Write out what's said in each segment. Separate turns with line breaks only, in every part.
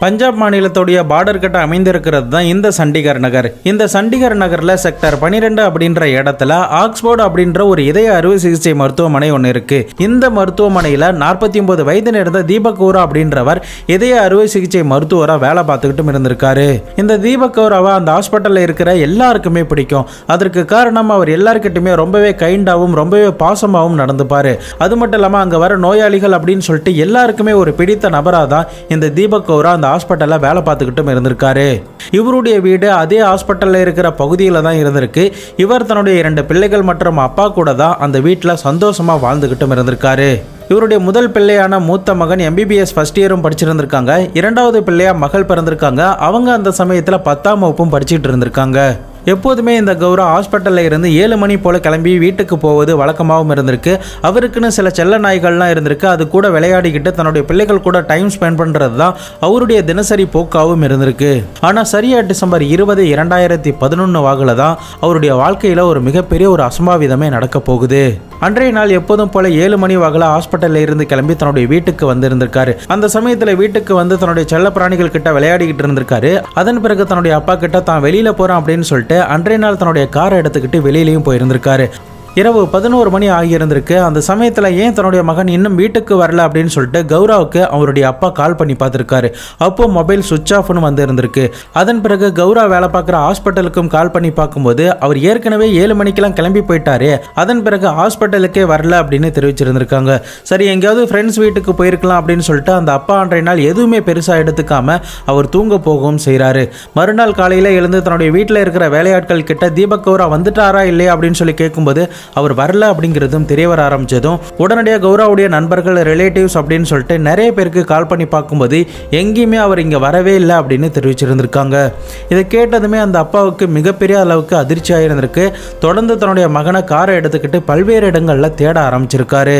பஞ்சாப் மாநிலத்துடைய பார்டர் கிட்ட அமைந்திருக்கிறது தான் இந்த சண்டிகர் நகர் இந்த சண்டிகர் நகர்ல செக்டர் 12 அப்படின்ற இடத்துல ஆக்ஸ்போர்ட் அப்படின்ற ஒரு இதய அறுவை சிகிச்சை மருத்துவமனை ஒன்று இருக்கு இந்த மருத்துவமனையில நாற்பத்தி ஒன்பது வயது நேர்ந்த தீபக் கௌரா அப்படின்றவர் இதய அறுவை சிகிச்சை மருத்துவரா வேலை பார்த்துக்கிட்டும் இருந்திருக்காரு இந்த தீபக் கௌராவை அந்த ஹாஸ்பிட்டல்ல இருக்கிற எல்லாருக்குமே பிடிக்கும் அதற்கு காரணம் அவர் எல்லாருக்கிட்டுமே ரொம்பவே கைண்டாவும் ரொம்பவே பாசமாகவும் நடந்துப்பாரு அது மட்டும் இல்லாம அங்க வர நோயாளிகள் அப்படின்னு சொல்லிட்டு எல்லாருக்குமே ஒரு பிடித்த நபராக தான் இந்த தீபக் கௌரா அந்த ஹாஸ்பிட்டலில் வேலை பார்த்துக்கிட்டும் இருந்திருக்காரு இவருடைய வீடு அதே ஹாஸ்பிட்டலில் இருக்கிற பகுதியில் தான் இருந்திருக்கு இவர் தன்னுடைய இரண்டு பிள்ளைகள் மற்றும் அப்பா கூட தான் அந்த வீட்டில் சந்தோஷமாக வாழ்ந்துக்கிட்டும் இருந்திருக்காரு இவருடைய முதல் பிள்ளையான மூத்த மகன் எம்பிபிஎஸ் ஃபர்ஸ்ட் இயரும் படிச்சிருந்திருக்காங்க இரண்டாவது பிள்ளையா மகள் பிறந்திருக்காங்க அவங்க அந்த சமயத்தில் பத்தாம் வகுப்பும் படிச்சுட்டு இருந்திருக்காங்க எப்போதுமே இந்த கௌரவ ஹாஸ்பிட்டலில் இருந்து ஏழு மணி போல் கிளம்பி வீட்டுக்கு போவது வழக்கமாகவும் இருந்திருக்கு அவருக்குன்னு சில செல்ல நாய்கள்லாம் இருந்திருக்கு அது கூட விளையாடிக்கிட்டு தன்னுடைய பிள்ளைகள் கூட டைம் ஸ்பெண்ட் பண்ணுறது தான் அவருடைய தினசரி போக்காகவும் இருந்திருக்கு ஆனால் சரியா டிசம்பர் இருபது இரண்டாயிரத்தி பதினொன்று வாக்கில் தான் அவருடைய வாழ்க்கையில் ஒரு மிகப்பெரிய ஒரு அசம்பாவிதமே நடக்க போகுது அன்றைய நாள் எப்போதும் போல ஏழு மணி வாக்கில் ஹாஸ்பிட்டல்ல இருந்து கிளம்பி தன்னுடைய வீட்டுக்கு வந்திருந்திருக்காரு அந்த சமயத்தில் வீட்டுக்கு வந்து தன்னுடைய செல்ல பிராணிகள் கிட்ட விளையாடிக்கிட்டு இருந்திருக்காரு அதன் பிறகு தன்னுடைய அப்பா கிட்ட தான் வெளியில போறேன் அப்படின்னு சொல்லிட்டு அன்றைய நாள் தன்னுடைய காரை எடுத்துக்கிட்டு வெளியிலையும் போயிருந்திருக்காரு இரவு பதினோரு மணி ஆகியிருந்திருக்கு அந்த சமயத்தில் ஏன் தன்னுடைய மகன் இன்னும் வீட்டுக்கு வரல அப்படின்னு சொல்லிட்டு கௌராவுக்கு அவருடைய அப்பா கால் பண்ணி பார்த்துருக்காரு அப்போ மொபைல் சுவிட்ச் ஆஃப்னு வந்து இருந்திருக்கு அதன் பிறகு கௌரா வேலை பார்க்குற ஹாஸ்பிட்டலுக்கும் கால் பண்ணி பார்க்கும்போது அவர் ஏற்கனவே ஏழு மணிக்கெல்லாம் கிளம்பி போயிட்டாரு அதன் பிறகு ஹாஸ்பிட்டலுக்கே வரல அப்படின்னு தெரிவிச்சிருந்திருக்காங்க சரி எங்கேயாவது ஃப்ரெண்ட்ஸ் வீட்டுக்கு போயிருக்கலாம் அப்படின்னு சொல்லிட்டு அந்த அப்பா அன்றைய நாள் எதுவுமே பெருசாக எடுத்துக்காம அவர் தூங்க போகவும் செய்கிறாரு மறுநாள் காலையில் எழுந்து தன்னுடைய வீட்டில் இருக்கிற வேலையாட்கள் கிட்ட தீபக் கௌரா வந்துட்டாரா இல்லையா அப்படின்னு சொல்லி கேட்கும்போது அவர் வரல அப்படிங்கிறதும் தெரிய வர ஆரம்பிச்சதும் உடனடியாக கௌராவுடைய நண்பர்கள் ரிலேட்டிவ்ஸ் அப்படின்னு சொல்லிட்டு நிறைய பேருக்கு கால் பண்ணி பார்க்கும்போது எங்கேயுமே அவர் இங்கே வரவே இல்லை அப்படின்னு தெரிவிச்சிருந்திருக்காங்க இதை கேட்டதுமே அந்த அப்பாவுக்கு மிகப்பெரிய அளவுக்கு அதிர்ச்சியாக இருந்திருக்கு தொடர்ந்து தன்னுடைய மகனை காரை எடுத்துக்கிட்டு பல்வேறு இடங்களில் தேட ஆரம்பிச்சிருக்காரு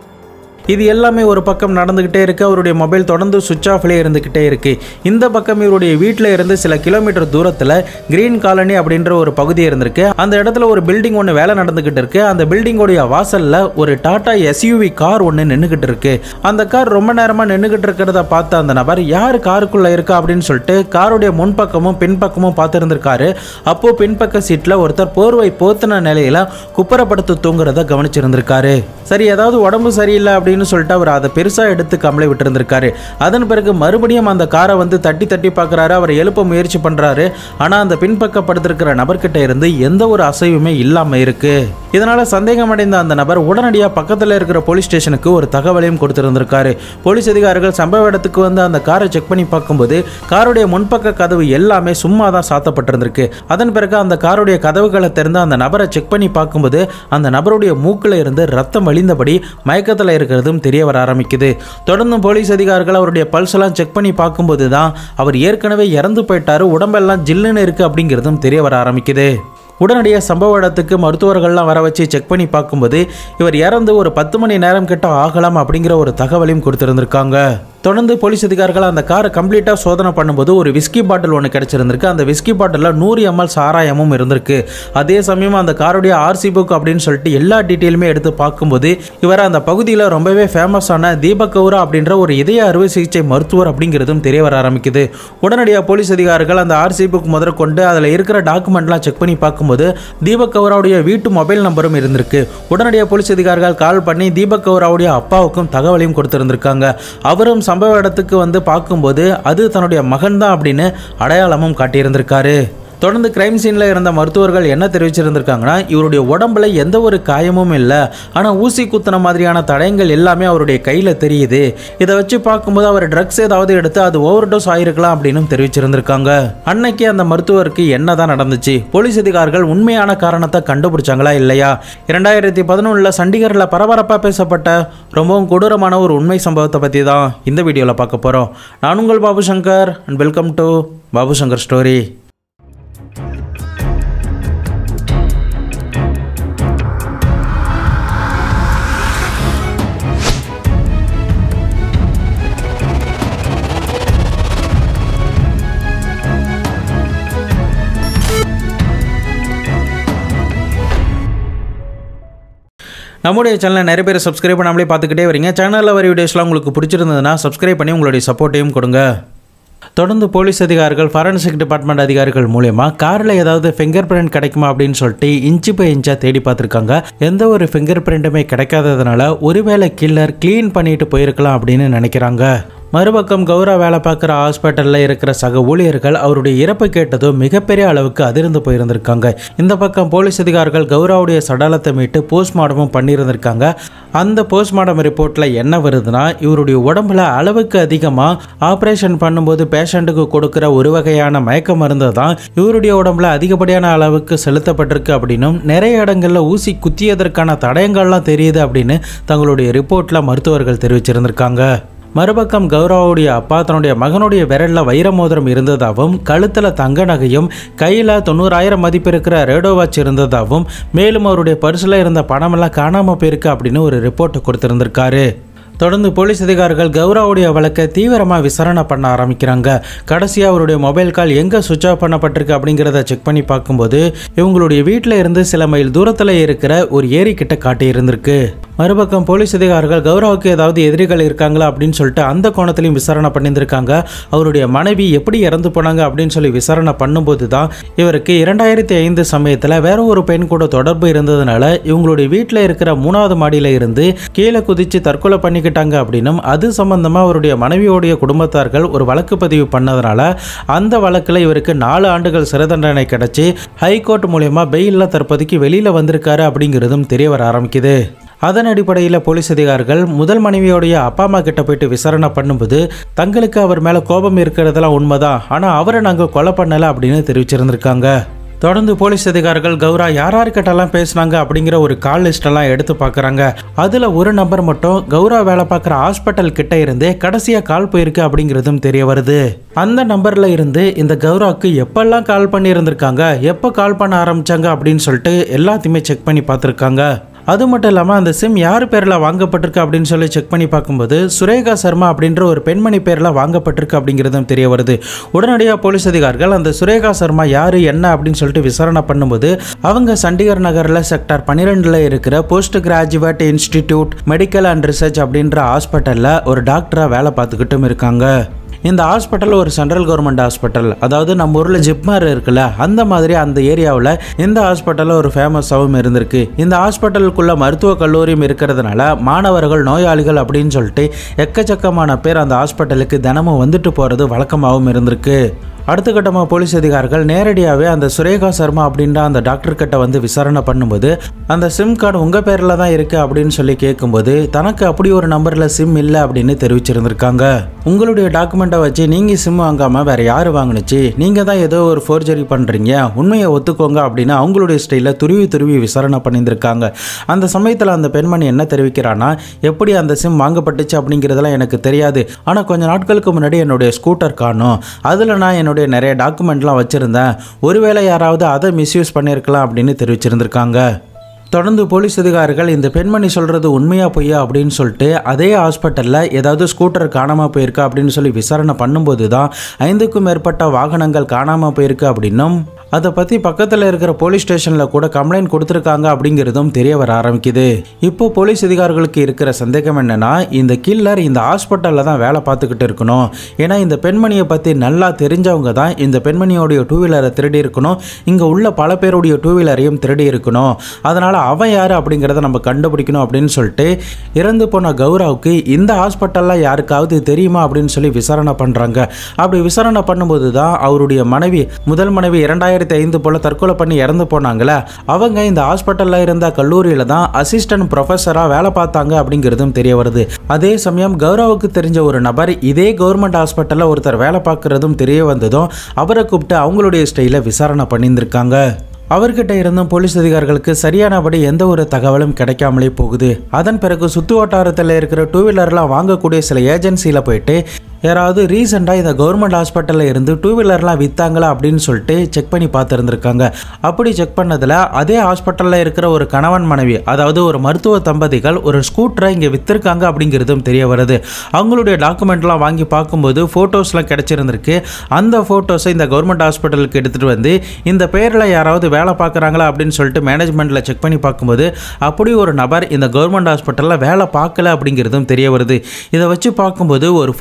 இது எல்லாமே ஒரு பக்கம் நடந்துக்கிட்டே இருக்கு அவருடைய மொபைல் தொடர்ந்து சுவிட்ச் ஆஃப்லேயே இருந்துக்கிட்டே இருக்கு இந்த பக்கம் இவருடைய வீட்டில் இருந்து சில கிலோமீட்டர் தூரத்தில் கிரீன் காலனி அப்படின்ற ஒரு பகுதி இருந்திருக்கு அந்த இடத்துல ஒரு பில்டிங் ஒன்று வேலை நடந்துக்கிட்டு இருக்கு அந்த பில்டிங்கோடைய வாசல்ல ஒரு டாடா எஸ்யூவி கார் ஒன்று நின்றுக்கிட்டு இருக்கு அந்த கார் ரொம்ப நேரமாக நின்றுக்கிட்டு இருக்கிறத பார்த்த அந்த நபர் யார் காருக்குள்ள இருக்கா அப்படின்னு சொல்லிட்டு காருடைய முன்பக்கமும் பின்பக்கமும் பார்த்துருந்துருக்காரு அப்போ பின்பக்க சீட்டில் ஒருத்தர் போர்வை போத்தின நிலையில குப்புறப்படுத்து தூங்குறத கவனிச்சிருந்திருக்காரு சரி ஏதாவது உடம்பு சரியில்லை அப்படின்னு சொல்லிட்டு அவர் அதை பெருசாக எடுத்துக்காமலே விட்டுருந்திருக்காரு அதன் பிறகு மறுபடியும் அந்த காரை வந்து தட்டி தட்டி பார்க்குறாரு அவர் எழுப்ப முயற்சி பண்ணுறாரு ஆனால் அந்த பின்பக்கப்படுத்திருக்கிற நபர்கிட்ட இருந்து எந்த ஒரு அசைவுமே இல்லாமல் இருக்கு இதனால சந்தேகம் அடைந்த அந்த நபர் உடனடியாக பக்கத்தில் இருக்கிற போலீஸ் ஸ்டேஷனுக்கு ஒரு தகவலையும் கொடுத்திருந்திருக்காரு போலீஸ் அதிகாரிகள் சம்பவ இடத்துக்கு வந்து அந்த காரை செக் பண்ணி பார்க்கும்போது காருடைய முன்பக்க கதவு எல்லாமே சும்மா தான் சாத்தப்பட்டிருந்திருக்கு அதன் பிறகு அந்த காருடைய கதவுகளை திறந்து அந்த நபரை செக் பண்ணி பார்க்கும்போது அந்த நபருடைய மூக்கில் இருந்து ரத்தம் வழிந்தபடி மயக்கத்தில் இருக்கிறதும் தெரிய வர ஆரம்பிக்குது தொடர்ந்து போலீஸ் அதிகாரிகள் அவருடைய பல்ஸ் எல்லாம் செக் பண்ணி பார்க்கும்போது தான் அவர் ஏற்கனவே இறந்து போயிட்டாரு உடம்பெல்லாம் ஜில்லுன்னு இருக்கு அப்படிங்கிறதும் தெரிய வர ஆரம்பிக்குது உடனடியாக சம்பவ இடத்துக்கு மருத்துவர்கள்லாம் வர வச்சு செக் பண்ணி பார்க்கும்போது இவர் இறந்து ஒரு பத்து மணி நேரம் கிட்ட ஆகலாம் அப்படிங்கிற ஒரு தகவலையும் கொடுத்துருந்துருக்காங்க தொடர்ந்து போலீஸ் அதிகாரிகள் அந்த காரை கம்ப்ளீட்டாக சோதனை பண்ணும்போது ஒரு விஸ்கி பாட்டில் ஒன்று கிடச்சிருந்திருக்கு அந்த விஸ்கி பாட்டிலில் நூறு எம்எல் சாராயமும் இருந்திருக்கு அதே சமயம் அந்த காருடைய ஆர்சி புக் அப்படின்னு சொல்லிட்டு எல்லா டீட்டெயிலுமே எடுத்து பார்க்கும்போது இவர் அந்த பகுதியில் ரொம்பவே ஃபேமஸான தீபக் கௌரா அப்படின்ற ஒரு இதய அறுவை சிகிச்சை மருத்துவர் அப்படிங்கிறதும் தெரிய வர ஆரம்பிக்குது உடனடியாக போலீஸ் அதிகாரிகள் அந்த ஆர்சி புக் முதற்கொண்டு அதில் இருக்கிற டாக்குமெண்ட்லாம் செக் பண்ணி பார்க்கும்போது தீபக் கௌராவுடைய வீட்டு மொபைல் நம்பரும் இருந்திருக்கு உடனடியாக போலீஸ் அதிகாரிகள் கால் பண்ணி தீபக் கௌராவுடைய அப்பாவுக்கும் தகவலையும் கொடுத்திருந்திருக்காங்க அவரும் சம்பவ இடத்துக்கு வந்து பார்க்கும்போது அது தன்னுடைய மகன் தான் அப்படின்னு அடையாளமும் காட்டியிருந்திருக்காரு தொடர்ந்து கிரைம் சீனில் இருந்த மருத்துவர்கள் என்ன தெரிவிச்சிருந்திருக்காங்கன்னா இவருடைய உடம்புல எந்த ஒரு காயமும் இல்லை ஆனால் ஊசி குத்துன மாதிரியான தடயங்கள் எல்லாமே அவருடைய கையில் தெரியுது இதை வச்சு பார்க்கும்போது அவர் ட்ரக்ஸ் ஏதாவது எடுத்து அது ஓவர் டோஸ் ஆயிருக்கலாம் அப்படின்னு தெரிவிச்சிருந்திருக்காங்க அன்னைக்கு அந்த மருத்துவருக்கு என்னதான் நடந்துச்சு போலீஸ் அதிகாரிகள் உண்மையான காரணத்தை கண்டுபிடிச்சாங்களா இல்லையா இரண்டாயிரத்தி பதினொன்றில் சண்டிகரில் பரபரப்பாக பேசப்பட்ட ரொம்பவும் கொடூரமான ஒரு உண்மை சம்பவத்தை பற்றி தான் இந்த வீடியோவில் பார்க்க போகிறோம் நான் உங்கள் Babu Shankar and welcome to Babu Shankar story நம்முடைய சேனலை நிறைய பேர் சப்ஸ்கிரைப் பண்ணாமலே பார்த்துக்கிட்டே வரீங்க சேனலில் வர வீடியோஸ்லாம் உங்களுக்கு பிடிச்சிருந்ததுன்னா சப்ஸ்கிரைப் பண்ணி உங்களுடைய சப்போர்ட்டையும் கொடுங்க தொடர்ந்து போலீஸ் அதிகாரிகள் ஃபாரன்சிக் டிபார்ட்மெண்ட் அதிகாரிகள் மூலயமா காரில் ஏதாவது ஃபிங்கர் பிரிண்ட் கிடைக்குமா அப்படின்னு சொல்லிட்டு இன்ச்சு பை இன்ச்சாக தேடி பார்த்துருக்காங்க எந்த ஒரு ஃபிங்கர் பிரிண்ட்டுமே கிடைக்காததுனால ஒருவேளை கில்லர் க்ளீன் பண்ணிட்டு போயிருக்கலாம் அப்படின்னு நினைக்கிறாங்க மறுபக்கம் கௌரா வேலை பார்க்குற ஹாஸ்பிட்டலில் இருக்கிற சக ஊழியர்கள் அவருடைய இறப்பு கேட்டதும் மிகப்பெரிய அளவுக்கு அதிர்ந்து போயிருந்திருக்காங்க இந்த பக்கம் போலீஸ் அதிகாரிகள் கௌராவுடைய சடலத்தை மீட்டு போஸ்ட்மார்ட்டமும் பண்ணியிருந்திருக்காங்க அந்த போஸ்ட்மார்ட்டம் ரிப்போர்ட்டில் என்ன வருதுன்னா இவருடைய உடம்புல அளவுக்கு அதிகமாக ஆப்ரேஷன் பண்ணும்போது பேஷண்ட்டுக்கு கொடுக்குற ஒரு வகையான மயக்க மருந்து தான் இவருடைய உடம்புல அதிகப்படியான அளவுக்கு செலுத்தப்பட்டிருக்கு அப்படின்னும் நிறைய இடங்களில் ஊசி குத்தியதற்கான தடயங்கள்லாம் தெரியுது அப்படின்னு தங்களுடைய ரிப்போர்ட்டில் மருத்துவர்கள் தெரிவிச்சிருந்திருக்காங்க மறுபக்கம் கௌரவாவுடைய அப்பா தன்னுடைய மகனுடைய விரல்ல வைர மோதிரம் இருந்ததாகவும் கழுத்துல தங்க நகையும் கையில தொண்ணூறாயிரம் மதிப்பு இருக்கிற ரேடோ வாட்ச் இருந்ததாகவும் மேலும் அவருடைய பர்சில் இருந்த பணமெல்லாம் காணாம போயிருக்கு அப்படின்னு ஒரு ரிப்போர்ட் கொடுத்திருந்திருக்காரு தொடர்ந்து போலீஸ் அதிகாரிகள் கௌராவுடைய வழக்கை தீவிரமாக விசாரணை பண்ண ஆரம்பிக்கிறாங்க கடைசியாக அவருடைய மொபைல் கால் எங்கே சுவிட்ச் ஆஃப் பண்ணப்பட்டிருக்கு அப்படிங்கிறத செக் பண்ணி பார்க்கும்போது இவங்களுடைய வீட்டில் இருந்து சில மைல் தூரத்தில் இருக்கிற ஒரு ஏரி கிட்ட காட்டி இருந்திருக்கு மறுபக்கம் போலீஸ் அதிகாரிகள் கௌரவுக்கு ஏதாவது எதிரிகள் இருக்காங்களா அப்படின்னு சொல்லிட்டு அந்த கோணத்திலையும் விசாரணை பண்ணியிருந்திருக்காங்க அவருடைய மனைவி எப்படி இறந்து போனாங்க அப்படின்னு சொல்லி விசாரணை பண்ணும்போது தான் இவருக்கு இரண்டாயிரத்தி ஐந்து சமயத்தில் வேற ஒரு பெண் கூட தொடர்பு இருந்ததுனால இவங்களுடைய வீட்டில் இருக்கிற மூணாவது மாடியில இருந்து கீழே குதிச்சு தற்கொலை பண்ணிக்கிட்டாங்க அப்படின்னும் அது சம்பந்தமா அவருடைய மனைவியோடைய குடும்பத்தார்கள் ஒரு வழக்கு பதிவு பண்ணதுனால அந்த வழக்கில் இவருக்கு நாலு ஆண்டுகள் சிறை தண்டனை கிடைச்சி ஹைகோர்ட் மூலயமா பெயிலில் தற்போதைக்கு வெளியில் வந்திருக்காரு அப்படிங்கிறதும் தெரிய வர ஆரம்பிக்குது அதன் அடிப்படையில் போலீஸ் அதிகாரிகள் முதல் மனைவியோடைய அப்பா அம்மா கிட்ட போயிட்டு விசாரணை பண்ணும்போது தங்களுக்கு அவர் மேலே கோபம் இருக்கிறதெல்லாம் உண்மைதான் ஆனால் அவரை நாங்கள் கொலை பண்ணலை அப்படின்னு தெரிவிச்சிருந்திருக்காங்க தொடர்ந்து போலீஸ் அதிகாரிகள் கௌரா யார் யார்கிட்டலாம் பேசுனாங்க அப்படிங்கிற ஒரு கால் லிஸ்டெல்லாம் எடுத்து பார்க்குறாங்க அதில் ஒரு நபர் மட்டும் கௌரா வேலை பார்க்குற ஹாஸ்பிட்டல் கிட்ட இருந்தே கடைசியாக கால் போயிருக்கு அப்படிங்கிறதும் தெரிய வருது அந்த நம்பரில் இருந்து இந்த கௌராவுக்கு எப்பெல்லாம் கால் பண்ணி இருந்திருக்காங்க எப்போ கால் பண்ண ஆரம்பிச்சாங்க அப்படின்னு சொல்லிட்டு எல்லாத்தையுமே செக் பண்ணி பார்த்துருக்காங்க அது மட்டும் இல்லாமல் அந்த சிம் யார் பேரில் வாங்கப்பட்டிருக்கு அப்படின்னு சொல்லி செக் பண்ணி பார்க்கும்போது சுரேகா சர்மா அப்படின்ற ஒரு பெண்மணி பேரில் வாங்கப்பட்டிருக்கு அப்படிங்கிறதும் தெரிய வருது உடனடியாக போலீஸ் அதிகாரிகள் அந்த சுரேகா சர்மா யார் என்ன அப்படின்னு சொல்லிட்டு விசாரணை பண்ணும்போது அவங்க சண்டிகர் நகரில் செக்டார் பன்னிரெண்டில் இருக்கிற post graduate institute medical and research அப்படின்ற ஹாஸ்பிட்டலில் ஒரு டாக்டராக வேலை பார்த்துக்கிட்டும் இருக்காங்க இந்த ஹாஸ்பிட்டல் ஒரு சென்ட்ரல் கவர்மெண்ட் ஹாஸ்பிட்டல் அதாவது நம்ம ஊரில் ஜிப்மர் இருக்குல்ல அந்த மாதிரி அந்த ஏரியாவில் இந்த ஹாஸ்பிட்டலில் ஒரு ஃபேமஸாகவும் இருந்திருக்கு இந்த ஹாஸ்பிட்டலுக்குள்ள மருத்துவ கல்லூரியும் இருக்கிறதுனால மாணவர்கள் நோயாளிகள் அப்படின்னு சொல்லிட்டு எக்கச்சக்கமான பேர் அந்த ஹாஸ்பிட்டலுக்கு தினமும் வந்துட்டு போகிறது வழக்கமாகவும் இருந்திருக்கு அடுத்த கட்டமாக போலீஸ் அதிகாரிகள் நேரடியாகவே அந்த சுரேகா சர்மா அப்படின்ற அந்த டாக்டர் கிட்ட வந்து விசாரணை பண்ணும்போது அந்த சிம் கார்டு உங்கள் பேரில் தான் இருக்குது அப்படின்னு சொல்லி கேட்கும்போது தனக்கு அப்படி ஒரு நம்பரில் சிம் இல்லை அப்படின்னு தெரிவிச்சிருந்திருக்காங்க உங்களுடைய டாக்குமெண்ட்டை வச்சு நீங்கள் சிம் வாங்காமல் வேற யார் வாங்கினுச்சு நீங்கள் தான் ஏதோ ஒரு ஃபோர்ஜரி பண்ணுறீங்க உண்மையை ஒத்துக்கோங்க அப்படின்னு அவங்களுடைய ஸ்டைலில் துருவி துருவி விசாரணை பண்ணியிருந்திருக்காங்க அந்த சமயத்தில் அந்த பெண்மணி என்ன தெரிவிக்கிறான்னா எப்படி அந்த சிம் வாங்கப்பட்டுச்சு அப்படிங்கிறதெல்லாம் எனக்கு தெரியாது ஆனால் கொஞ்ச நாட்களுக்கு முன்னாடி என்னுடைய ஸ்கூட்டர் காணும் அதில் நான் என்னுடைய நிறைய டாக்குமெண்ட்லாம் வச்சுருந்தேன் ஒருவேளை யாராவது அதை மிஸ்யூஸ் பண்ணியிருக்கலாம் அப்படின்னு தெரிவிச்சிருந்திருக்காங்க தொடர்ந்து போலீஸ் அதிகாரிகள் இந்த பெண்மணி சொல்கிறது உண்மையா பொய்யா அப்படின்னு சொல்லிட்டு அதே ஹாஸ்பிட்டலில் ஏதாவது ஸ்கூட்டர் காணாமல் போயிருக்கா அப்படின்னு சொல்லி விசாரணை பண்ணும்போது தான் ஐந்துக்கும் மேற்பட்ட வாகனங்கள் காணாமல் போயிருக்கு அப்படின்னும் அதை பற்றி பக்கத்தில் இருக்கிற போலீஸ் ஸ்டேஷனில் கூட கம்ப்ளைண்ட் கொடுத்துருக்காங்க அப்படிங்கிறதும் தெரிய வர ஆரம்பிக்குது இப்போ போலீஸ் அதிகாரிகளுக்கு இருக்கிற சந்தேகம் என்னன்னா இந்த கில்லர் இந்த ஹாஸ்பிட்டலில் தான் வேலை பார்த்துக்கிட்டு இருக்கணும் ஏன்னா இந்த பெண்மணியை பற்றி நல்லா தெரிஞ்சவங்க தான் இந்த பெண்மணியோடைய டூ வீலரை திருடி இருக்கணும் இங்கே உள்ள பல பேருடைய டூ வீலரையும் திருடி இருக்கணும் அதனால் அவன் யார் அப்படிங்கிறத நம்ம கண்டுபிடிக்கணும் அப்படின்னு சொல்லிட்டு இறந்து போன கௌரவுக்கு இந்த ஹாஸ்பிட்டலில் யாருக்காவது தெரியுமா அப்படின்னு சொல்லி விசாரணை பண்ணுறாங்க அப்படி விசாரணை பண்ணும்போது தான் அவருடைய மனைவி முதல் மனைவி இரண்டாயிரத்தி ஐந்து போல் தற்கொலை பண்ணி இறந்து போனாங்களே அவங்க இந்த ஹாஸ்பிட்டலில் இருந்த கல்லூரியில் தான் அசிஸ்டன்ட் ப்ரொஃபஸராக வேலை பார்த்தாங்க அப்படிங்கிறதும் தெரிய வருது அதே சமயம் கௌரவுக்கு தெரிஞ்ச ஒரு நபர் இதே கவர்மெண்ட் ஹாஸ்பிட்டலில் ஒருத்தர் வேலை பார்க்குறதும் தெரிய வந்ததும் அவரை கூப்பிட்டு அவங்களுடைய ஸ்டைலில் விசாரணை பண்ணியிருந்திருக்காங்க அவர்கிட்ட இருந்தும் போலீஸ் அதிகாரிகளுக்கு சரியானபடி எந்த ஒரு தகவலும் கிடைக்காமலே போகுது அதன் பிறகு சுத்து வட்டாரத்தில் இருக்கிற டூ வீலர்லாம் வாங்கக்கூடிய சில ஏஜென்சியில் போயிட்டு யாராவது ரீசெண்டாக இந்த கவர்மெண்ட் ஹாஸ்பிட்டலில் இருந்து டூ வீலர்லாம் விற்றாங்களா அப்படின்னு சொல்லிட்டு செக் பண்ணி பார்த்துருந்துருக்காங்க அப்படி செக் பண்ணதில் அதே ஹாஸ்பிட்டலில் இருக்கிற ஒரு கணவன் மனைவி அதாவது ஒரு மருத்துவ தம்பதிகள் ஒரு ஸ்கூட்டரை இங்கே விற்றுருக்காங்க அப்படிங்கிறதும் தெரிய வருது அவங்களுடைய டாக்குமெண்ட்லாம் வாங்கி பார்க்கும்போது ஃபோட்டோஸ்லாம் கிடச்சிருந்திருக்கு அந்த ஃபோட்டோஸை இந்த கவர்மெண்ட் ஹாஸ்பிட்டலுக்கு எடுத்துகிட்டு வந்து இந்த பேரில் யாராவது வேலை பார்க்குறாங்களா அப்படின்னு சொல்லிட்டு மேனேஜ்மெண்ட்டில் செக் பண்ணி பார்க்கும்போது அப்படி ஒரு நபர் இந்த கவர்மெண்ட் ஹாஸ்பிட்டலில் வேலை பார்க்கல அப்படிங்கிறதும் தெரிய வருது இதை வச்சு பார்க்கும்போது ஒரு ஃபோர்ஜரி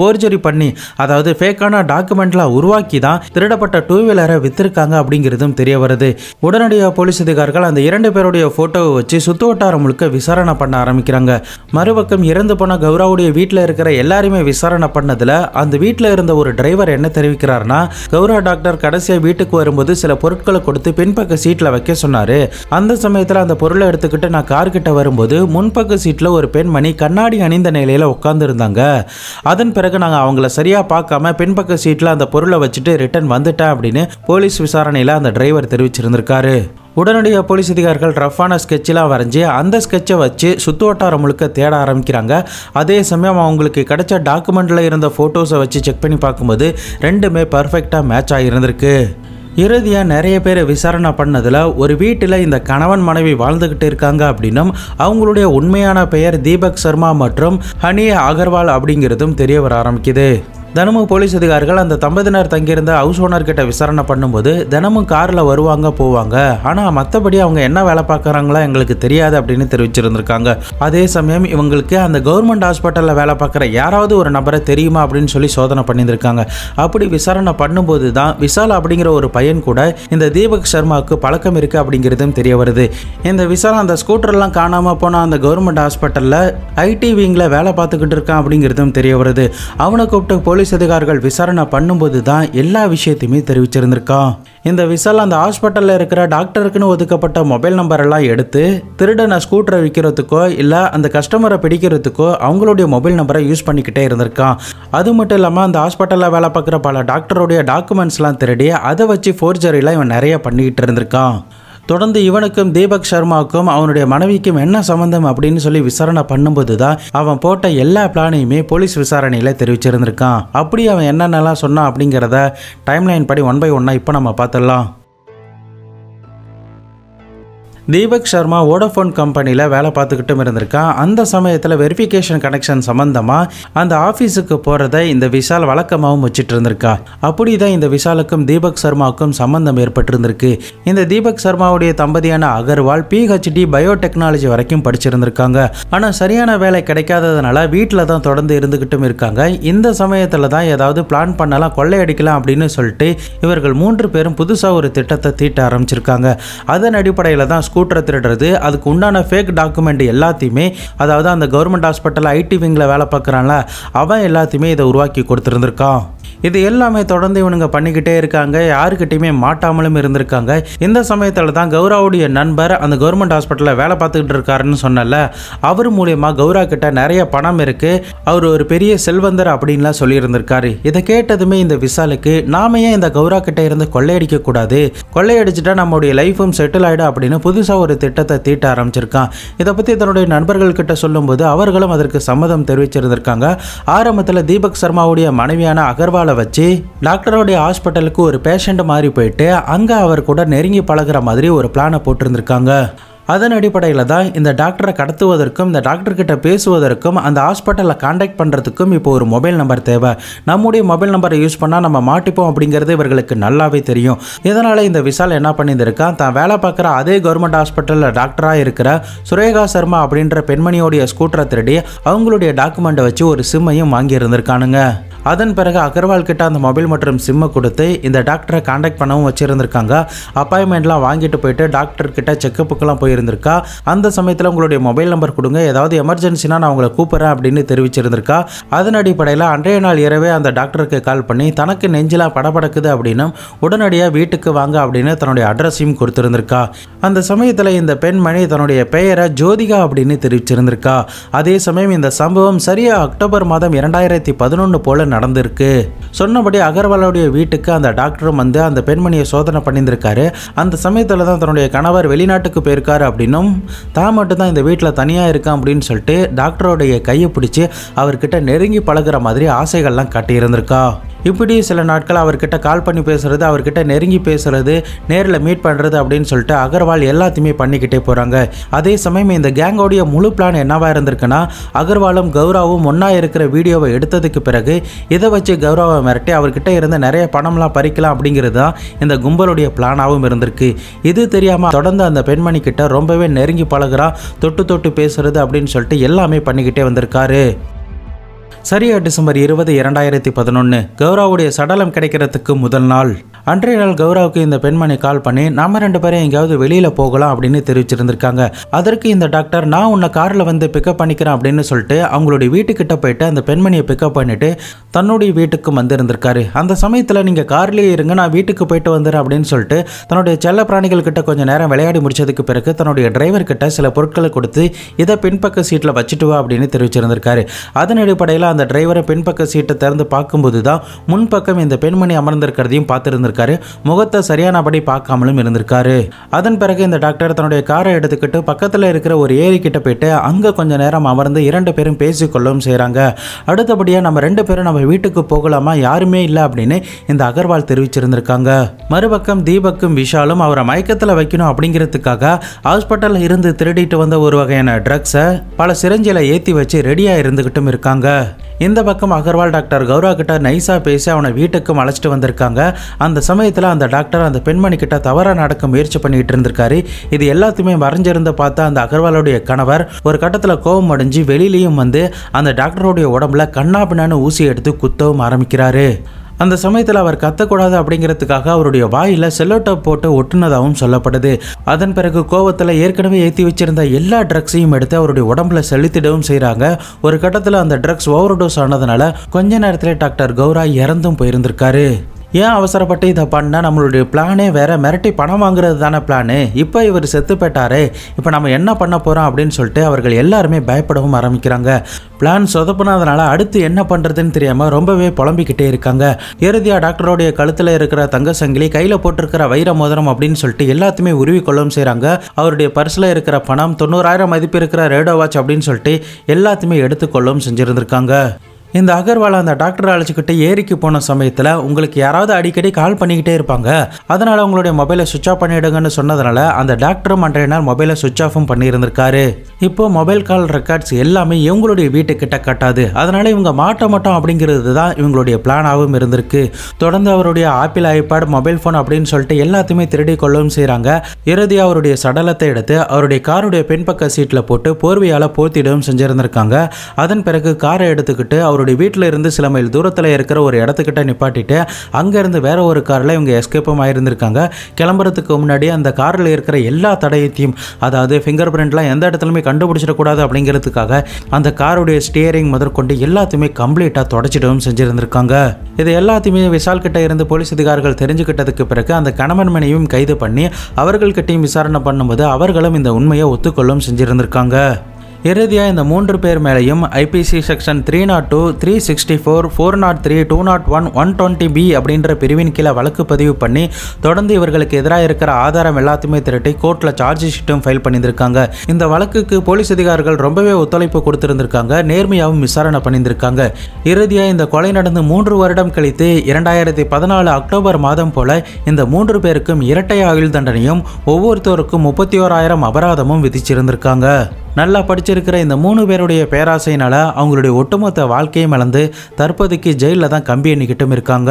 பண்ணி அதாவது ஃபேக்கான டாக்குமெண்ட்லாம் உருவாக்கி தான் திருடப்பட்ட டூ வீலரை வித்திருக்காங்க அப்படிங்கிறதும் தெரிய வருது உடனடியாக போலீஸ் அதிகாரிகள் அந்த இரண்டு பேருடைய போட்டோவை வச்சு சுத்து வட்டாரம் முழுக்க விசாரணை பண்ண ஆரம்பிக்கிறாங்க மறுபக்கம் இறந்து போன கௌராவுடைய வீட்டில் இருக்கிற எல்லாருமே விசாரணை பண்ணதுல அந்த வீட்டில் இருந்த ஒரு டிரைவர் என்ன தெரிவிக்கிறாருன்னா கௌரா டாக்டர் கடைசியாக வீட்டுக்கு வரும்போது சில பொருட்களை கொடுத்து பின்பக்க சீட்டில் வைக்க சொன்னாரு அந்த சமயத்தில் அந்த பொருளை எடுத்துக்கிட்டு நான் கார் கிட்ட வரும்போது முன்பக்க சீட்டில் ஒரு பெண்மணி கண்ணாடி அணிந்த நிலையில் உட்காந்துருந்தாங்க அதன் பிறகு நாங்கள் அவங்கள சரியாக பார்க்காம பின்பக்க சீட்டில் அந்த பொருளை வச்சுட்டு ரிட்டர்ன் வந்துட்டேன் அப்படின்னு போலீஸ் விசாரணையில் அந்த டிரைவர் தெரிவிச்சிருந்திருக்காரு உடனடியாக போலீஸ் அதிகாரிகள் ரஃப்பான ஸ்கெட்செலாம் வரைஞ்சி அந்த ஸ்கெட்சை வச்சு சுத்து வட்டாரம் முழுக்க தேட ஆரம்பிக்கிறாங்க அதே சமயம் அவங்களுக்கு கிடைச்ச டாக்குமெண்ட்டில் இருந்த ஃபோட்டோஸை வச்சு செக் பண்ணி பார்க்கும்போது ரெண்டுமே பர்ஃபெக்டாக மேட்ச் ஆகியிருந்திருக்கு இறுதியாக நிறைய பேர் விசாரணை பண்ணதில் ஒரு வீட்டில் இந்த கணவன் மனைவி வாழ்ந்துக்கிட்டு இருக்காங்க அப்படின்னும் அவங்களுடைய உண்மையான பெயர் தீபக் சர்மா மற்றும் ஹனி அகர்வால் அப்படிங்கிறதும் தெரிய வர ஆரம்பிக்குது தினமும் போலீஸ் அதிகாரிகள் அந்த தம்பதியினர் தங்கியிருந்த ஹவுஸ் ஓனர் கிட்ட விசாரணை பண்ணும்போது தினமும் காரில் வருவாங்க போவாங்க ஆனால் மற்றபடி அவங்க என்ன வேலை பார்க்குறாங்களோ எங்களுக்கு தெரியாது அப்படின்னு தெரிவிச்சிருந்திருக்காங்க அதே சமயம் இவங்களுக்கு அந்த கவர்மெண்ட் ஹாஸ்பிட்டலில் வேலை பார்க்குற யாராவது ஒரு நபரை தெரியுமா அப்படின்னு சொல்லி சோதனை பண்ணியிருந்திருக்காங்க அப்படி விசாரணை பண்ணும்போது தான் விசால் அப்படிங்கிற ஒரு பையன் கூட இந்த தீபக் சர்மாவுக்கு பழக்கம் இருக்குது அப்படிங்கிறதும் தெரிய வருது இந்த விசால் அந்த ஸ்கூட்டர்லாம் காணாமல் போன அந்த கவர்மெண்ட் ஹாஸ்பிட்டலில் ஐடி விங்கில் வேலை பார்த்துக்கிட்டு இருக்கான் அப்படிங்கிறதும் தெரிய வருது அவனை கூப்பிட்டு போலீஸ் அதிகாரிகள் விசாரணை பண்ணும்போது தான் எல்லா விஷயத்தையுமே தெரிவிச்சிருந்திருக்கான் இந்த விசால் அந்த ஹாஸ்பிட்டலில் இருக்கிற டாக்டருக்குன்னு ஒதுக்கப்பட்ட மொபைல் நம்பர் எல்லாம் எடுத்து திருடனை ஸ்கூட்டரை விற்கிறதுக்கோ இல்லை அந்த கஸ்டமரை பிடிக்கிறதுக்கோ அவங்களுடைய மொபைல் நம்பரை யூஸ் பண்ணிக்கிட்டே இருந்திருக்கான் அது மட்டும் இல்லாமல் அந்த ஹாஸ்பிட்டலில் வேலை பார்க்குற பல டாக்டருடைய டாக்குமெண்ட்ஸ்லாம் திருடி அதை வச்சு ஃபோர்ஜரிலாம் இவன் நிறைய பண்ணிக்கிட்டு இருந்திருக்கான் தொடர்ந்து இவனுக்கும் தீபக் சர்மாவுக்கும் அவனுடைய மனைவிக்கும் என்ன சம்பந்தம் அப்படின்னு சொல்லி விசாரணை பண்ணும்போது தான் அவன் போட்ட எல்லா பிளானையுமே போலீஸ் விசாரணையில் தெரிவிச்சிருந்திருக்கான் அப்படி அவன் என்னென்னலாம் சொன்னான் அப்படிங்கிறத டைம்லைன் படி ஒன் பை ஒன்னாக இப்போ நம்ம பார்த்துடலாம் தீபக் சர்மா வோடஃபோன் கம்பெனியில் வேலை பார்த்துக்கிட்டும் இருந்திருக்கான் அந்த சமயத்தில் வெரிஃபிகேஷன் கனெக்ஷன் சம்மந்தமாக அந்த ஆஃபீஸுக்கு போகிறத இந்த விஷால் வழக்கமாகவும் வச்சுட்டு இருந்திருக்கா அப்படி தான் இந்த விஷாலுக்கும் தீபக் சர்மாவுக்கும் சம்பந்தம் ஏற்பட்டிருந்திருக்கு இந்த தீபக் சர்மாவுடைய தம்பதியான அகர்வால் பிஹெச்டி பயோடெக்னாலஜி வரைக்கும் படிச்சிருந்திருக்காங்க ஆனால் சரியான வேலை கிடைக்காததுனால வீட்டில் தான் தொடர்ந்து இருந்துக்கிட்டும் இருக்காங்க இந்த சமயத்தில் தான் ஏதாவது பிளான் பண்ணலாம் கொள்ளையடிக்கலாம் அப்படின்னு சொல்லிட்டு இவர்கள் மூன்று பேரும் புதுசாக ஒரு திட்டத்தை தீட்ட ஆரம்பிச்சிருக்காங்க அதன் அடிப்படையில் தான் ஸ்கூட்டரை திருடுறது அதுக்கு உண்டான ஃபேக் டாக்குமெண்ட் எல்லாத்தையுமே அதாவது அந்த கவர்மெண்ட் ஹாஸ்பிட்டல் ஐடி விங்கில் வேலை பார்க்குறான்ல அவன் எல்லாத்தையுமே இதை உருவாக்கி கொடுத்துருந்துருக்கான் இது எல்லாமே தொடர்ந்து இவனுங்க பண்ணிக்கிட்டே இருக்காங்க யாருக்கிட்டையுமே மாட்டாமலும் இருந்திருக்காங்க இந்த சமயத்தில் தான் கௌராவுடைய நண்பர் அந்த கவர்மெண்ட் ஹாஸ்பிட்டலில் வேலை பார்த்துக்கிட்டு இருக்காருன்னு சொன்னல அவர் மூலியமா கௌரா கிட்ட நிறைய பணம் இருக்கு அவர் ஒரு பெரிய செல்வந்தர் அப்படின்லாம் சொல்லியிருந்திருக்காரு இதை கேட்டதுமே இந்த விசாலுக்கு நாம ஏன் இந்த கௌரா கிட்ட இருந்து கொள்ளையடிக்க கூடாது கொள்ளையடிச்சிட்டா நம்மளுடைய லைஃபும் செட்டில் ஆயிடும் அப்படின்னு புதுசாக ஒரு திட்டத்தை தீட்ட ஆரம்பிச்சிருக்கான் இதை பற்றி தன்னுடைய நண்பர்கள் கிட்ட சொல்லும்போது அவர்களும் அதற்கு சம்மதம் தெரிவிச்சிருந்திருக்காங்க ஆரம்பத்தில் தீபக் சர்மாவுடைய மனைவியான அகர்வாலை வச்சு டாக்டருடைய ஹாஸ்பிட்டலுக்கு ஒரு பேஷண்ட் மாதிரி போயிட்டு அங்கே அவர் கூட நெருங்கி பழகுற மாதிரி ஒரு பிளானை போட்டிருந்திருக்காங்க அதன் அடிப்படையில் தான் இந்த டாக்டரை கடத்துவதற்கும் இந்த டாக்டர் கிட்ட பேசுவதற்கும் அந்த ஹாஸ்பிட்டலில் காண்டாக்ட் பண்ணுறதுக்கும் இப்போ ஒரு மொபைல் நம்பர் தேவை நம்முடைய மொபைல் நம்பரை யூஸ் பண்ணால் நம்ம மாட்டிப்போம் அப்படிங்கிறது இவர்களுக்கு நல்லாவே தெரியும் இதனால் இந்த விசால் என்ன பண்ணியிருந்திருக்கான் தான் வேலை பார்க்குற அதே கவர்மெண்ட் ஹாஸ்பிட்டலில் டாக்டராக இருக்கிற சுரேகா சர்மா அப்படின்ற பெண்மணியோடைய ஸ்கூட்டரை திருடி அவங்களுடைய டாக்குமெண்ட்டை வச்சு ஒரு சிம்மையும் வாங்கி இருந்திருக்கானுங்க அதன் பிறகு அகர்வால் கிட்ட அந்த மொபைல் மற்றும் சிம்மை கொடுத்து இந்த டாக்டரை காண்டாக்ட் பண்ணவும் வச்சுருந்துருக்காங்க அப்பாயின்மெண்ட்லாம் வாங்கிட்டு போயிட்டு டாக்டர் கிட்ட செக்கப்புக்கெல்லாம் போயிருந்திருக்கா அந்த சமயத்தில் உங்களுடைய மொபைல் நம்பர் கொடுங்க ஏதாவது எமர்ஜென்சினா நான் உங்களை கூப்பிட்றேன் அப்படின்னு தெரிவிச்சிருந்திருக்கா அதன் அடிப்படையில் அன்றைய நாள் இரவே அந்த டாக்டருக்கு கால் பண்ணி தனக்கு நெஞ்சிலாம் படபடக்குது அப்படின்னும் உடனடியாக வீட்டுக்கு வாங்க அப்படின்னு தன்னுடைய அட்ரஸையும் கொடுத்துருந்திருக்கா அந்த சமயத்தில் இந்த பெண்மணி தன்னுடைய பெயரை ஜோதிகா அப்படின்னு தெரிவிச்சிருந்திருக்கா அதே சமயம் இந்த சம்பவம் சரியா அக்டோபர் மாதம் இரண்டாயிரத்தி பதினொன்று போல நடந்திருக்கு சொன்னபடி அகர்வாலுடைய வீட்டுக்கு அந்த டாக்டரும் வந்து அந்த பெண்மணியை சோதனை பண்ணியிருந்திருக்காரு அந்த சமயத்தில் தான் தன்னுடைய கணவர் வெளிநாட்டுக்கு போயிருக்காரு அப்படின்னும் தான் மட்டும் தான் இந்த வீட்டில் தனியாக இருக்கேன் அப்படின்னு சொல்லிட்டு டாக்டருடைய கையை பிடிச்சி அவர்கிட்ட நெருங்கி பழகுற மாதிரி ஆசைகள்லாம் காட்டியிருந்திருக்கா இப்படி சில நாட்கள் அவர்கிட்ட கால் பண்ணி பேசுறது அவர்கிட்ட நெருங்கி பேசுறது நேரில் மீட் பண்ணுறது அப்படின்னு சொல்லிட்டு அகர்வால் எல்லாத்தையுமே பண்ணிக்கிட்டே போகிறாங்க அதே சமயம் இந்த கேங்கோடைய முழு பிளான் என்னவா இருந்திருக்குன்னா அகர்வாலும் கௌராவும் ஒன்றா இருக்கிற வீடியோவை எடுத்ததுக்கு பிறகு இதை வச்சு கௌரவை மிரட்டி அவர்கிட்ட இருந்த நிறைய பணம்லாம் பறிக்கலாம் அப்படிங்கிறது தான் இந்த கும்பலுடைய பிளானாகவும் இருந்திருக்கு இது தெரியாமல் தொடர்ந்து அந்த பெண்மணி கிட்ட ரொம்பவே நெருங்கி பழகுறா தொட்டு தொட்டு பேசுறது அப்படின்னு சொல்லிட்டு எல்லாமே பண்ணிக்கிட்டே வந்திருக்காரு சரியா டிசம்பர் இருபது இரண்டாயிரத்தி பதினொன்று கௌராவுடைய சடலம் கிடைக்கிறதுக்கு முதல் நாள் அன்றைய நாள் கௌராவுக்கு இந்த பெண்மணி கால் பண்ணி நாம ரெண்டு பேரும் எங்கேயாவது வெளியில போகலாம் அப்படின்னு தெரிவிச்சிருந்திருக்காங்க அதற்கு இந்த டாக்டர் நான் உன்னை கார்ல வந்து பிக்கப் பண்ணிக்கிறேன் அப்படின்னு சொல்லிட்டு அவங்களுடைய வீட்டுக்கிட்ட போயிட்டு அந்த பெண்மணியை பிக்கப் பண்ணிட்டு தன்னுடைய வீட்டுக்கு வந்திருந்திருக்காரு அந்த சமயத்தில் நீங்கள் கார்லேயே இருங்க நான் வீட்டுக்கு போயிட்டு வந்துடுறேன் அப்படின்னு சொல்லிட்டு தன்னுடைய செல்ல பிராணிகள் கிட்ட கொஞ்சம் நேரம் விளையாடி முடிச்சதுக்கு பிறகு தன்னுடைய டிரைவர் கிட்ட சில பொருட்களை கொடுத்து இதை பின்பக்க சீட்டில் வச்சுட்டு வா அப்படின்னு தெரிவிச்சிருந்திருக்காரு அதன் அடிப்படையில் அந்த டிரைவரை பின்பக்க சீட்டை திறந்து பார்க்கும்போது தான் முன்பக்கம் இந்த பெண்மணி அமர்ந்திருக்கிறதையும் பார்த்துருந்திருக்காரு முகத்தை சரியானபடி பார்க்காமலும் இருந்திருக்காரு அதன் பிறகு இந்த டாக்டர் தன்னுடைய காரை எடுத்துக்கிட்டு பக்கத்தில் இருக்கிற ஒரு ஏரி கிட்ட போயிட்டு அங்கே கொஞ்ச நேரம் அமர்ந்து இரண்டு பேரும் பேசிக்கொள்ளவும் செய்கிறாங்க அடுத்தபடியாக நம்ம ரெண்டு பேரும் நம்ம வீட்டுக்கு போகலாமா யாருமே இல்லை அப்படின்னு இந்த அகர்வால் தெரிவிச்சிருந்திருக்காங்க மறுபக்கம் தீபக்கும் விஷாலும் அவரை மயக்கத்தில் வைக்கணும் அப்படிங்கிறதுக்காக ஹாஸ்பிட்டலில் இருந்து திருடிட்டு வந்த ஒரு வகையான ட்ரக்ஸை பல சிரஞ்சில ஏற்றி வச்சு ரெடியாக இருந்துக்கிட்டும் இருக்காங்க இந்த பக்கம் அகர்வால் டாக்டர் கௌரா கிட்ட நைஸாக பேசி அவனை வீட்டுக்கும் அழைச்சிட்டு வந்திருக்காங்க அந்த சமயத்தில் அந்த டாக்டர் அந்த பெண்மணி கிட்ட தவறாக நடக்க முயற்சி பண்ணிட்டு இருந்திருக்காரு இது எல்லாத்தையுமே மறைஞ்சிருந்து பார்த்த அந்த அகர்வாலுடைய கணவர் ஒரு கட்டத்தில் கோபம் அடைஞ்சு வெளியிலையும் வந்து அந்த டாக்டருடைய உடம்புல கண்ணா பின்னான்னு ஊசி எடுத்து குத்தவும் ஆரம்பிக்கிறாரு அந்த சமயத்தில் அவர் கத்தக்கூடாது அப்படிங்கிறதுக்காக அவருடைய வாயில் செல்லோட்டப் போட்டு ஒட்டுனதாகவும் சொல்லப்படுது அதன் பிறகு கோவத்தில் ஏற்கனவே ஏற்றி வச்சிருந்த எல்லா ட்ரக்ஸையும் எடுத்து அவருடைய உடம்புல செலுத்திடவும் செய்கிறாங்க ஒரு கட்டத்தில் அந்த ட்ரக்ஸ் ஓவர் டோஸ் ஆனதுனால கொஞ்ச நேரத்தில் டாக்டர் கௌரா இறந்தும் போயிருந்திருக்காரு ஏன் அவசரப்பட்டு இதை பண்ணால் நம்மளுடைய பிளானே வேற மிரட்டி பணம் வாங்குறது தானே பிளானு இப்போ இவர் செத்து போயிட்டாரு இப்போ நம்ம என்ன பண்ண போகிறோம் அப்படின்னு சொல்லிட்டு அவர்கள் எல்லாருமே பயப்படவும் ஆரம்பிக்கிறாங்க பிளான் சொதப்புனதுனால அடுத்து என்ன பண்ணுறதுன்னு தெரியாமல் ரொம்பவே புலம்பிக்கிட்டே இருக்காங்க இறுதியாக டாக்டருடைய கழுத்தில் இருக்கிற தங்க சங்கிலி கையில் போட்டிருக்கிற வைர மோதிரம் அப்படின்னு சொல்லிட்டு எல்லாத்தையுமே உருவி கொள்ளவும் செய்கிறாங்க அவருடைய பர்ஸில் இருக்கிற பணம் தொண்ணூறாயிரம் மதிப்பு இருக்கிற ரேடோ வாட்ச் அப்படின்னு சொல்லிட்டு எல்லாத்தையுமே எடுத்துக்கொள்ளவும் செஞ்சுருந்துருக்காங்க இந்த அகர்வால் அந்த டாக்டரை அழைச்சிக்கிட்டு ஏரிக்கு போன சமயத்தில் உங்களுக்கு யாராவது அடிக்கடி கால் பண்ணிக்கிட்டே இருப்பாங்க அதனால் உங்களுடைய மொபைலை சுவிச் ஆஃப் பண்ணிவிடுங்கன்னு சொன்னதுனால அந்த டாக்டரும் அன்றைய நாள் மொபைலை சுவிச் ஆஃபும் பண்ணியிருந்திருக்காரு இப்போ மொபைல் கால் ரெக்கார்ட்ஸ் எல்லாமே இவங்களுடைய வீட்டுக்கிட்ட கட்டாது அதனால இவங்க மாட்ட மாட்டோம் அப்படிங்கிறது தான் இவங்களுடைய பிளானாகவும் இருந்திருக்கு தொடர்ந்து அவருடைய ஆப்பிள் ஐபேட் மொபைல் ஃபோன் அப்படின்னு சொல்லிட்டு எல்லாத்தையுமே திருடி கொள்ளவும் செய்கிறாங்க இறுதியாக அவருடைய சடலத்தை எடுத்து அவருடைய காருடைய பின்பக்க சீட்டில் போட்டு போர்வையால் போர்த்திடவும் செஞ்சிருந்திருக்காங்க அதன் பிறகு காரை எடுத்துக்கிட்டு அவருடைய வீட்டில் இருந்து சில மைல் தூரத்தில் இருக்கிற ஒரு இடத்துக்கிட்ட நிப்பாட்டிட்டு அங்கேருந்து வேற ஒரு காரில் இவங்க எஸ்கேப்பும் ஆயிருந்திருக்காங்க கிளம்புறதுக்கு முன்னாடி அந்த காரில் இருக்கிற எல்லா தடயத்தையும் அதாவது ஃபிங்கர் பிரிண்ட்லாம் எந்த இடத்துலையுமே கண்டுபிடிச்சிடக்கூடாது அப்படிங்கிறதுக்காக அந்த காருடைய ஸ்டியரிங் முதற்கொண்டு எல்லாத்தையுமே கம்ப்ளீட்டாக தொடச்சிடவும் செஞ்சுருந்திருக்காங்க இது எல்லாத்தையுமே விஷால் கிட்ட இருந்து போலீஸ் அதிகாரிகள் தெரிஞ்சுக்கிட்டதுக்கு பிறகு அந்த கணவன் மனைவியும் கைது பண்ணி அவர்கள்கிட்டையும் விசாரணை பண்ணும்போது அவர்களும் இந்த உண்மையை ஒத்துக்கொள்ளும் செஞ்சிருந்திருக்காங்க இறுதியாக இந்த மூன்று பேர் மேலேயும் IPC section three nought two three sixty four four nought three two nought one one twenty B அப்படின்ற பிரிவின் கீழே வழக்கு பதிவு பண்ணி தொடர்ந்து இவர்களுக்கு எதிராக இருக்கிற ஆதாரம் எல்லாத்தையுமே திரட்டி கோர்ட்டில் சார்ஜ் ஷீட்டும் ஃபைல் பண்ணியிருந்திருக்காங்க இந்த வழக்குக்கு போலீஸ் அதிகாரிகள் ரொம்பவே ஒத்துழைப்பு கொடுத்திருந்திருக்காங்க நேர்மையாகவும் விசாரணை பண்ணியிருந்திருக்காங்க இறுதியாக இந்த கொலை நடந்து மூன்று வருடம் கழித்து இரண்டாயிரத்தி பதினாலு அக்டோபர் மாதம் போல இந்த மூன்று பேருக்கும் இரட்டை ஆயுள் தண்டனையும் ஒவ்வொருத்தருக்கும் முப்பத்தி ஓராயிரம் அபராதமும் விதிச்சிருந்திருக்காங்க நல்லா படிச்சிருக்கிற இந்த மூணு பேருடைய பேராசையினால அவங்களுடைய ஒட்டுமொத்த வாழ்க்கையும் இழந்து தற்போதைக்கு ஜெயிலில் தான் கம்பி எண்ணிக்கிட்டும் இருக்காங்க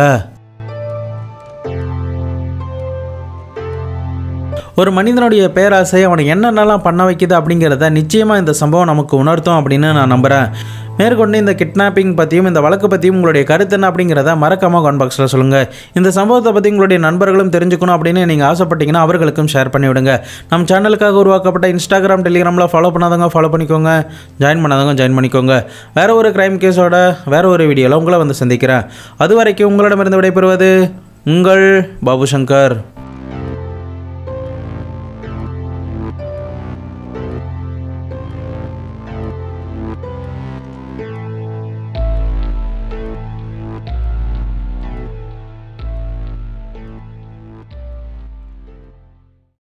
ஒரு மனிதனுடைய பேராசை அவனை என்னென்னலாம் பண்ண வைக்குது அப்படிங்கிறத நிச்சயமாக இந்த சம்பவம் நமக்கு உணர்த்தும் அப்படின்னு நான் நம்புகிறேன் மேற்கொண்டு இந்த கிட்னாப்பிங் பற்றியும் இந்த வழக்கு பற்றியும் உங்களுடைய கருத்து என்ன அப்படிங்கிறத மறக்காம கமெண்ட் பாக்ஸில் சொல்லுங்கள் இந்த சம்பவத்தை பற்றி உங்களுடைய நண்பர்களும் தெரிஞ்சுக்கணும் அப்படின்னு நீங்கள் ஆசைப்பட்டீங்கன்னா அவர்களுக்கும் ஷேர் பண்ணி விடுங்க நம்ம சேனலுக்காக உருவாக்கப்பட்ட இன்ஸ்டாகிராம் டெலிகிராமில் ஃபாலோ பண்ணாதவங்க ஃபாலோ பண்ணிக்கோங்க ஜாயின் பண்ணாதவங்க ஜாயின் பண்ணிக்கோங்க வேற ஒரு கிரைம் கேஸோட வேற ஒரு வீடியோவில் உங்களை வந்து சந்திக்கிறேன் அது வரைக்கும் உங்களிடமிருந்து விடைபெறுவது உங்கள் பாபு சங்கர்